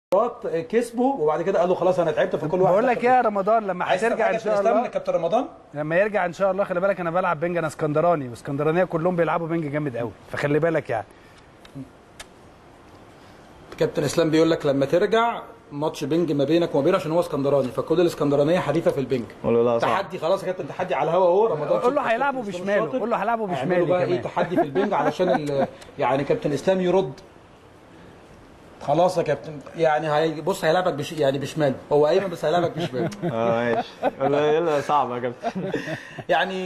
مباراه كسبوا وبعد كده قالوا خلاص انا تعبت فكل واحد بقول لك دخل ايه يا رمضان لما عايز هترجع ان تفاجأ شاء الإسلام الله من كابتن رمضان لما يرجع ان شاء الله خلي بالك انا بلعب بنج انا اسكندراني واسكندرانيه كلهم بيلعبوا بنج جامد قوي فخلي بالك يعني كابتن اسلام بيقول لك لما ترجع ماتش بينج ما بينك وما بينه عشان هو اسكندراني فكل الاسكندرانيه حريفه في البنج قول له لا صعب تحدي خلاص يا كابتن تحدي على الهوا اهو رمضان قول له شكرا هيلعبوا كابتن إسلام بشماله الشاطر. قول له هيلعبوا اعملوا بشمالي بقى ايه كمان تحدي في البنج علشان ال- يعني كابتن اسلام يرد خلاص يا كابتن يعني هي بص هيلعبك بش يعني بشماله هو ايمن بس هيلعبك بشماله اه ماشي قول له لا صعب يا كابتن يعني